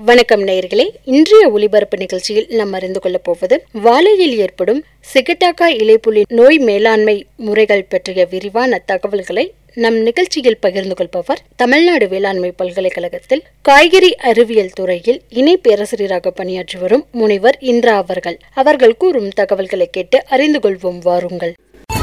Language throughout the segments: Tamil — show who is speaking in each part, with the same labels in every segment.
Speaker 1: வணக்கம் நேயர்களே இன்றைய ஒலிபரப்பு நிகழ்ச்சியில் நாம் அறிந்து கொள்ளப் போவது வாழையில் ஏற்படும் சிகட்டாக்கா இலைப்புலி நோய் மேலாண்மை முறைகள் பற்றிய விரிவான தகவல்களை நம் நிகழ்ச்சியில் பகிர்ந்து கொள்பவர் தமிழ்நாடு வேளாண்மை பல்கலைக்கழகத்தில் காய்கறி அறிவியல் துறையில் இணை பேராசிரியராக பணியாற்றி வரும் முனைவர் இந்திரா அவர்கள் அவர்கள் கூறும் தகவல்களை கேட்டு அறிந்து கொள்வோம் வாருங்கள்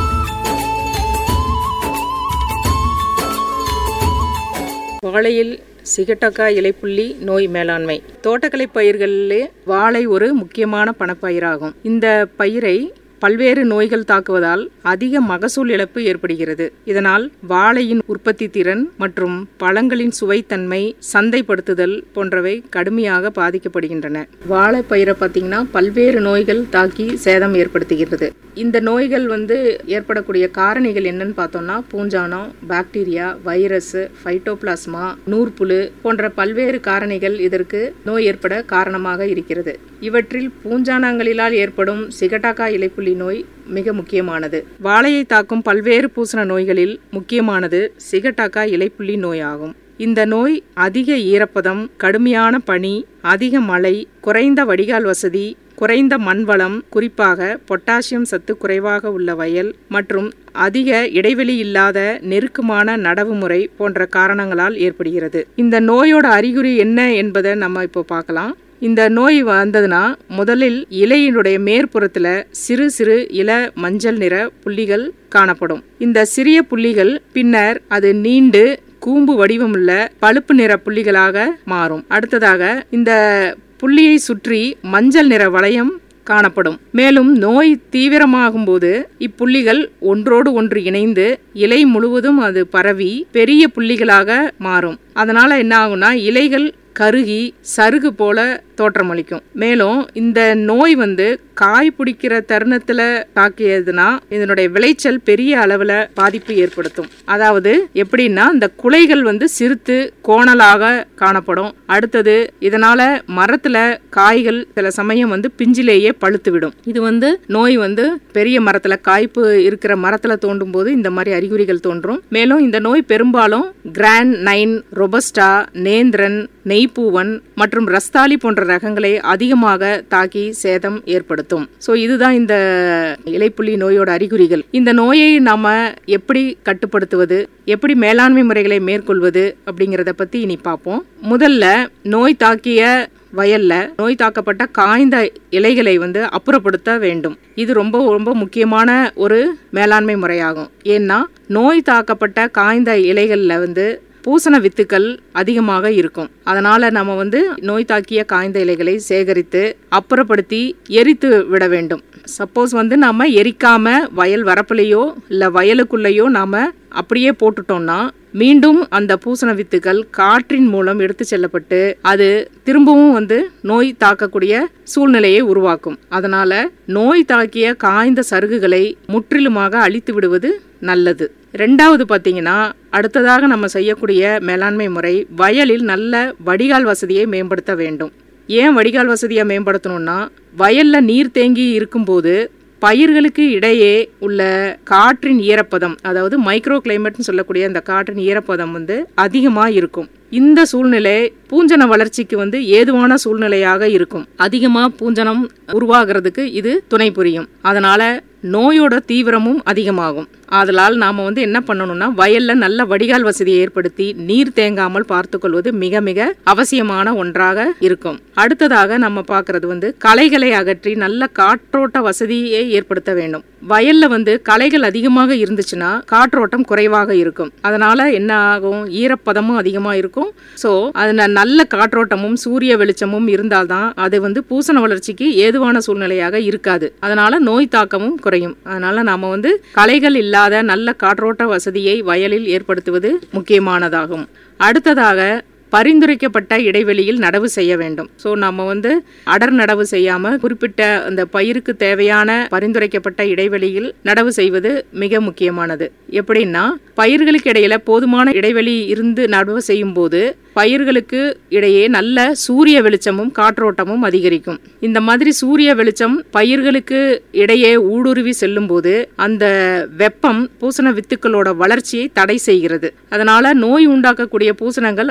Speaker 2: வாழையில் சிகட்டக்கா இலைப்புள்ளி நோய் மேலாண்மை தோட்டக்கலை பயிர்களிலே வாழை ஒரு முக்கியமான பணப்பயிராகும் இந்த பயிரை பல்வேறு நோய்கள் தாக்குவதால் அதிக மகசூல் இழப்பு ஏற்படுகிறது இதனால் வாழையின் உற்பத்தி திறன் மற்றும் பழங்களின் சுவைத்தன்மை சந்தைப்படுத்துதல் போன்றவை கடுமையாக பாதிக்கப்படுகின்றன வாழை பயிரை பார்த்தீங்கன்னா பல்வேறு நோய்கள் தாக்கி சேதம் ஏற்படுத்துகிறது இந்த நோய்கள் வந்து ஏற்படக்கூடிய காரணிகள் என்னன்னு பார்த்தோம்னா பூஞ்சானம் பாக்டீரியா வைரஸ் ஃபைட்டோபிளாஸ்மா நூற்புழு போன்ற பல்வேறு காரணிகள் இதற்கு நோய் ஏற்பட காரணமாக இருக்கிறது இவற்றில் பூஞ்சானங்களிலால் ஏற்படும் சிகட்டாக்கா இலைப்புள்ளி நோய் மிக முக்கியமானது வாழையை தாக்கும் பல்வேறு பூசண நோய்களில் முக்கியமானது சிகட்டாக்கா இலைப்புள்ளி நோய் ஆகும் இந்த நோய் அதிக ஈரப்பதம் கடுமையான பனி அதிக மழை குறைந்த வடிகால் வசதி குறைந்த மண்வளம் குறிப்பாக பொட்டாசியம் சத்து குறைவாக உள்ள வயல் மற்றும் அதிக இடைவெளி இல்லாத நெருக்கமான நடவு முறை போன்ற காரணங்களால் ஏற்படுகிறது இந்த நோயோட அறிகுறி என்ன என்பதை நம்ம இப்போ பார்க்கலாம் இந்த நோய் வந்ததுன்னா முதலில் இலையினுடைய மேற்புறத்துல சிறு சிறு இல மஞ்சள் நிற புள்ளிகள் காணப்படும் இந்த சிறிய புள்ளிகள் பின்னர் அது நீண்டு கூம்பு வடிவமுள்ள பழுப்பு நிற புள்ளிகளாக மாறும் அடுத்ததாக இந்த புள்ளியை சுற்றி மஞ்சள் நிற வளையம் காணப்படும் மேலும் நோய் தீவிரமாகும் போது இப்புள்ளிகள் ஒன்றோடு ஒன்று இணைந்து இலை முழுவதும் அது பரவி பெரிய புள்ளிகளாக மாறும் அதனால என்ன ஆகும்னா இலைகள் கருகி சருகு போல தோற்றமளிக்கும் மேலும் இந்த நோய் வந்து காய் பிடிக்கிற தருணத்துல தாக்கியதுன்னா இதனுடைய விளைச்சல் பெரிய அளவுல பாதிப்பு ஏற்படுத்தும் அதாவது எப்படின்னா இந்த குலைகள் வந்து சிறுத்து கோணலாக காணப்படும் அடுத்தது இதனால மரத்துல காய்கள் சில சமயம் வந்து பிஞ்சிலேயே பழுத்து விடும் இது வந்து நோய் வந்து பெரிய மரத்துல காய்ப்பு இருக்கிற மரத்துல தோண்டும் போது இந்த மாதிரி அறிகுறிகள் தோன்றும் மேலும் இந்த நோய் பெரும்பாலும் grand nine robusta Nendran Neypoovan மற்றும் ரஸ்தாலி போன்ற ரகங்களை அதிகமாக தாக்கி சேதம் ஏற்படுத்தும் ஸோ இதுதான் இந்த இலைப்புள்ளி நோயோட அறிகுறிகள் இந்த நோயை நாம எப்படி கட்டுப்படுத்துவது எப்படி மேலாண்மை முறைகளை மேற்கொள்வது அப்படிங்கிறத பத்தி இனி பார்ப்போம் முதல்ல நோய் தாக்கிய வயல்ல நோய் தாக்கப்பட்ட காய்ந்த இலைகளை வந்து அப்புறப்படுத்த வேண்டும் இது ரொம்ப ரொம்ப முக்கியமான ஒரு மேலாண்மை முறையாகும் ஏன்னா நோய் தாக்கப்பட்ட காய்ந்த இலைகள்ல வந்து பூசண வித்துக்கள் அதிகமாக இருக்கும் அதனால நம்ம வந்து நோய் தாக்கிய காய்ந்த இலைகளை சேகரித்து அப்புறப்படுத்தி எரித்து விட வேண்டும் சப்போஸ் வந்து நாம எரிக்காம வயல் வரப்புலையோ இல்லை வயலுக்குள்ளேயோ நாம அப்படியே போட்டுட்டோம்னா மீண்டும் அந்த பூசண வித்துக்கள் காற்றின் மூலம் எடுத்து செல்லப்பட்டு அது திரும்பவும் வந்து நோய் தாக்கக்கூடிய சூழ்நிலையை உருவாக்கும் அதனால நோய் தாக்கிய காய்ந்த சருகுகளை முற்றிலுமாக அழித்து விடுவது நல்லது ரெண்டாவது பார்த்தீங்கன்னா அடுத்ததாக நம்ம செய்யக்கூடிய மேலாண்மை முறை வயலில் நல்ல வடிகால் வசதியை மேம்படுத்த வேண்டும் ஏன் வடிகால் வசதியை மேம்படுத்தணும்னா வயல்ல நீர் தேங்கி இருக்கும்போது பயிர்களுக்கு இடையே உள்ள காற்றின் ஈரப்பதம் அதாவது மைக்ரோ கிளைமேட்னு சொல்லக்கூடிய அந்த காற்றின் ஈரப்பதம் வந்து அதிகமாக இருக்கும் இந்த சூழ்நிலை பூஞ்சன வளர்ச்சிக்கு வந்து ஏதுவான சூழ்நிலையாக இருக்கும் அதிகமாக பூஞ்சனம் உருவாகிறதுக்கு இது துணை புரியும் அதனால நோயோட தீவிரமும் அதிகமாகும் அதனால் நாம் வந்து என்ன பண்ணணும்னா வயல்ல நல்ல வடிகால் வசதியை ஏற்படுத்தி நீர் தேங்காமல் பார்த்துக்கொள்வது மிக மிக அவசியமான ஒன்றாக இருக்கும் அடுத்ததாக நம்ம பார்க்கறது வந்து களைகளை அகற்றி நல்ல காற்றோட்ட வசதியை ஏற்படுத்த வேண்டும் வயல்ல வந்து களைகள் அதிகமாக இருந்துச்சுன்னா காற்றோட்டம் குறைவாக இருக்கும் அதனால என்ன ஆகும் ஈரப்பதமும் அதிகமாக இருக்கும் ஸோ அதில் நல்ல காற்றோட்டமும் சூரிய வெளிச்சமும் இருந்தால்தான் அது வந்து பூசண வளர்ச்சிக்கு ஏதுவான சூழ்நிலையாக இருக்காது அதனால நோய் தாக்கமும் குறையும் அதனால நாம வந்து களைகள் இல்லாத நல்ல காற்றோட்ட வசதியை வயலில் ஏற்படுத்துவது முக்கியமானதாகும் அடுத்ததாக பரிந்துரைக்கப்பட்ட இடைவெளியில் நடவு செய்ய வேண்டும் ஸோ நம்ம வந்து அடர் நடவு செய்யாம குறிப்பிட்ட அந்த பயிருக்கு தேவையான பரிந்துரைக்கப்பட்ட இடைவெளியில் நடவு செய்வது மிக முக்கியமானது எப்படின்னா பயிர்களுக்கு இடையில போதுமான இடைவெளி இருந்து நடவு செய்யும் போது பயிர்களுக்கு இடையே நல்ல சூரிய வெளிச்சமும் காற்றோட்டமும் அதிகரிக்கும் இந்த மாதிரி சூரிய வெளிச்சம் பயிர்களுக்கு இடையே ஊடுருவி செல்லும் போது அந்த வெப்பம் பூசண வித்துக்களோட வளர்ச்சியை தடை செய்கிறது அதனால நோய் உண்டாக்கக்கூடிய பூசணங்கள் அழித்தொழிக்க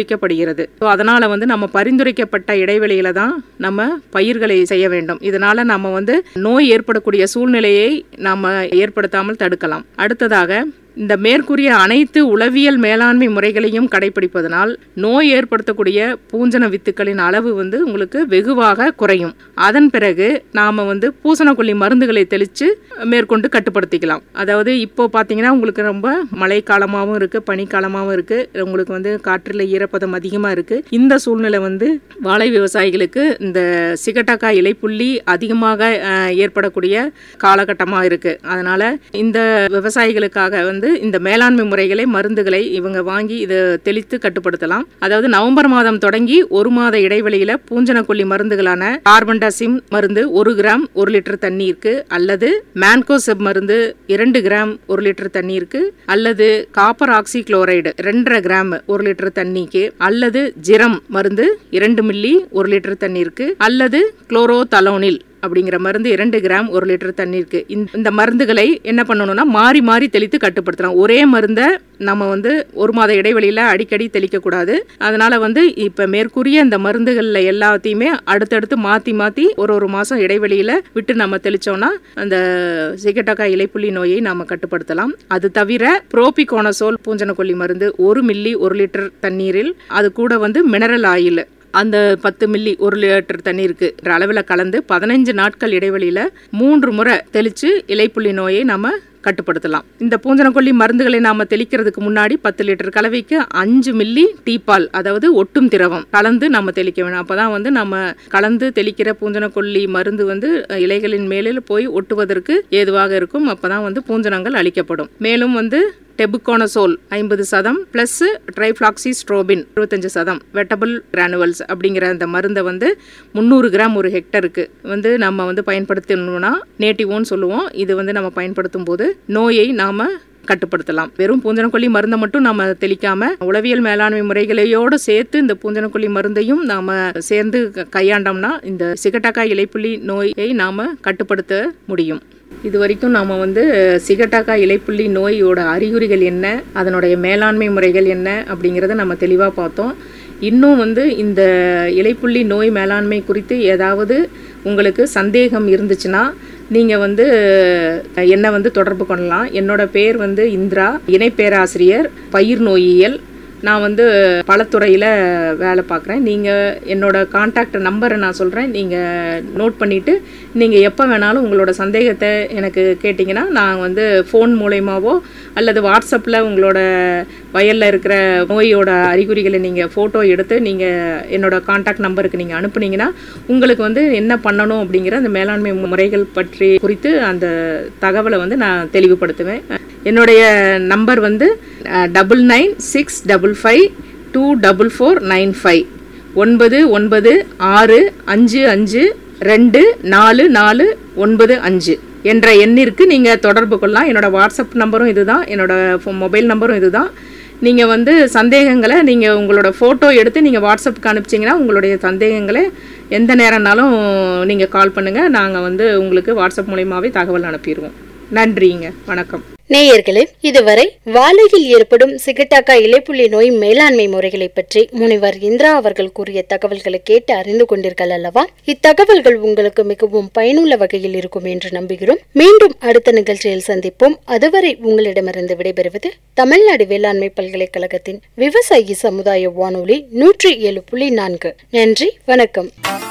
Speaker 2: வைக்கப்படுகிறது ஸோ அதனால வந்து நம்ம பரிந்துரைக்கப்பட்ட இடைவெளியில தான் நம்ம பயிர்களை செய்ய வேண்டும் இதனால நம்ம வந்து நோய் ஏற்படக்கூடிய சூழ்நிலையை நாம ஏற்படுத்தாமல் தடுக்கலாம் அடுத்ததாக இந்த மேற்கூறிய அனைத்து உளவியல் மேலாண்மை முறைகளையும் கடைபிடிப்பதனால் நோய் ஏற்படுத்தக்கூடிய பூஞ்சன வித்துக்களின் அளவு வந்து உங்களுக்கு வெகுவாக குறையும் அதன் பிறகு நாம் வந்து பூசணக்கொல்லி மருந்துகளை தெளித்து மேற்கொண்டு கட்டுப்படுத்திக்கலாம் அதாவது இப்போ பார்த்தீங்கன்னா உங்களுக்கு ரொம்ப மழைக்காலமாகவும் இருக்குது பனிக்காலமாகவும் இருக்குது உங்களுக்கு வந்து காற்றில் ஈரப்பதம் அதிகமாக இருக்குது இந்த சூழ்நிலை வந்து வாழை விவசாயிகளுக்கு இந்த சிகட்டாக்காய் இலைப்புள்ளி அதிகமாக அஹ், ஏற்படக்கூடிய காலகட்டமாக இருக்குது அதனால் இந்த விவசாயிகளுக்காக வந்து இந்த மேலாண்மை முறைகளை மருந்துகளை இவங்க வாங்கி இதை தெளித்து கட்டுப்படுத்தலாம் அதாவது நவம்பர் மாதம் தொடங்கி ஒரு மாத இடைவெளியில் பூஞ்சனக்கொல்லி மருந்துகளான கார்பன்டாசிம் மருந்து ஒரு கிராம் ஒரு லிட்டர் தண்ணீருக்கு அல்லது மேன்கோசெப் மருந்து இரண்டு கிராம் ஒரு லிட்டர் தண்ணீருக்கு அல்லது காப்பர் ஆக்சி குளோரைடு ரெண்டரை கிராம் ஒரு லிட்டர் தண்ணிக்கு அல்லது ஜிரம் மருந்து இரண்டு மில்லி ஒரு லிட்டர் தண்ணீருக்கு அல்லது குளோரோதலோனில் அப்படிங்கிற மருந்து இரண்டு கிராம் ஒரு லிட்டர் தண்ணீருக்கு இந்த- இந்த மருந்துகளை என்ன பண்ணணும்னா மாறி மாறி தெளித்து கட்டுப்படுத்தலாம் ஒரே மருந்தை நம்ம வந்து ஒரு மாத இடைவெளியில் அடிக்கடி தெளிக்கக்கூடாது அதனால வந்து இப்போ மேற்கூறிய இந்த மருந்துகளில் எல்லாத்தையுமே அடுத்தடுத்து மாற்றி மாற்றி ஒரு ஒரு மாதம் இடைவெளியில் விட்டு நம்ம தெளித்தோம்னா அந்த சிகட்டக்கா இலைப்புள்ளி நோயை நாம் கட்டுப்படுத்தலாம் அது தவிர புரோபிகோனசோல் பூஞ்சனக்கொல்லி மருந்து ஒரு மில்லி ஒரு லிட்டர் தண்ணீரில் அது கூட வந்து மினரல் ஆயில் அந்த பத்து மில்லி ஒரு லிட்டர் தண்ணீருக்கு அளவில் கலந்து பதினஞ்சு நாட்கள் இடைவெளியில் மூன்று முறை தெளித்து இலைப்புள்ளி நோயை நம்ம கட்டுப்படுத்தலாம் இந்த பூஞ்சனக்கொல்லி மருந்துகளை நாம தெளிக்கிறதுக்கு முன்னாடி பத்து லிட்டர் கலவைக்கு அஞ்சு மில்லி டீப்பால் அதாவது ஒட்டும் திரவம் கலந்து நம்ம தெளிக்க வேணும் அப்பதான் வந்து நம்ம கலந்து தெளிக்கிற பூஞ்சனக்கொல்லி மருந்து வந்து அஹ், இலைகளின் மேலில் போய் ஒட்டுவதற்கு ஏதுவாக இருக்கும் அப்பதான் வந்து பூஞ்சனங்கள் அழிக்கப்படும் மேலும் வந்து டெபுகோனசோல் ஐம்பது சதம் ப்ளஸ் ட்ரைஃப்ளாக்சி ஸ்ட்ரோபின் இருபத்தஞ்சு சதம் வெட்டபிள் கிரானுவல்ஸ் அப்படிங்கிற அந்த மருந்தை வந்து முந்நூறு கிராம் ஒரு ஹெக்டருக்கு வந்து நம்ம வந்து பயன்படுத்தணும்னா நேட்டிவோன்னு சொல்லுவோம் இது வந்து நம்ம பயன்படுத்தும் போது நோயை நாம கட்டுப்படுத்தலாம் வெறும் பூஞ்சனக்கொல்லி மருந்தை மட்டும் நம்ம தெளிக்காம உளவியல் மேலாண்மை முறைகளையோடு சேர்த்து இந்த பூஞ்சனக்கொல்லி மருந்தையும் நாம சேர்ந்து க- கையாண்டோம்னா இந்த சிகட்டாக்காய் இலைப்புள்ளி நோயை நாம கட்டுப்படுத்த முடியும் இது வரைக்கும் நாம் வந்து சிகட்டாக்கா இலைப்புள்ளி நோயோட அறிகுறிகள் என்ன அதனுடைய மேலாண்மை முறைகள் என்ன அப்படிங்கிறத நம்ம தெளிவாக பார்த்தோம் இன்னும் வந்து இந்த இலைப்புள்ளி நோய் மேலாண்மை குறித்து ஏதாவது உங்களுக்கு சந்தேகம் இருந்துச்சுன்னா நீங்கள் வந்து என்னை வந்து தொடர்பு கொள்ளலாம் என்னோட பேர் வந்து இந்திரா இணை பேராசிரியர் பயிர் நோயியல் நான் வந்து பலத்துறையில் வேலை பார்க்குறேன் நீங்கள் என்னோட காண்டாக்ட் நம்பரை நான் சொல்கிறேன் நீங்கள் நோட் பண்ணிவிட்டு நீங்கள் எப்போ வேணாலும் உங்களோட சந்தேகத்தை எனக்கு கேட்டிங்கன்னா நான் வந்து ஃபோன் மூலயமாவோ அல்லது வாட்ஸ்அப்பில் உங்களோட வயலில் இருக்கிற நோயோட அறிகுறிகளை நீங்கள் ஃபோட்டோ எடுத்து நீங்கள் என்னோட காண்டாக்ட் நம்பருக்கு நீங்கள் அனுப்புனீங்கன்னா உங்களுக்கு வந்து என்ன பண்ணணும் அப்படிங்கிற அந்த மேலாண்மை முறைகள் பற்றி குறித்து அந்த தகவலை வந்து நான் தெளிவுபடுத்துவேன் என்னுடைய நம்பர் வந்து double nine six double five two double four nine five ஒன்பது ஒன்பது ஆறு அஞ்சு அஞ்சு ரெண்டு நாலு நாலு ஒன்பது அஞ்சு என்ற எண்ணிற்கு நீங்கள் தொடர்பு கொள்ளலாம் என்னோட வாட்ஸ்அப் நம்பரும் இதுதான் என்னோட மொபைல் நம்பரும் இதுதான் நீங்கள் வந்து சந்தேகங்களை நீங்கள் உங்களோட ஃபோட்டோ எடுத்து நீங்கள் வாட்ஸ்அப்புக்கு அனுப்பிச்சிங்கன்னா உங்களுடைய சந்தேகங்களை எந்த நேரம்னாலும் நீங்கள் கால் பண்ணுங்கள் நாங்கள் வந்து உங்களுக்கு வாட்ஸ்அப் மூலியமாகவே தகவல் அனுப்பிடுவோம் நன்றிங்க வணக்கம்
Speaker 1: நேயர்களே இதுவரை வாழையில் ஏற்படும் சிகட்டாக்கா இலைப்புள்ளி நோய் மேலாண்மை முறைகளை பற்றி முனைவர் இந்திரா அவர்கள் கூறிய தகவல்களை கேட்டு அறிந்து கொண்டீர்கள் அல்லவா இத்தகவல்கள் உங்களுக்கு மிகவும் பயனுள்ள வகையில் இருக்கும் என்று நம்புகிறோம் மீண்டும் அடுத்த நிகழ்ச்சியில் சந்திப்போம் அதுவரை உங்களிடமிருந்து விடைபெறுவது தமிழ்நாடு வேளாண்மை பல்கலைக்கழகத்தின் விவசாயி சமுதாய வானொலி நூற்றி ஏழு புள்ளி நான்கு நன்றி வணக்கம்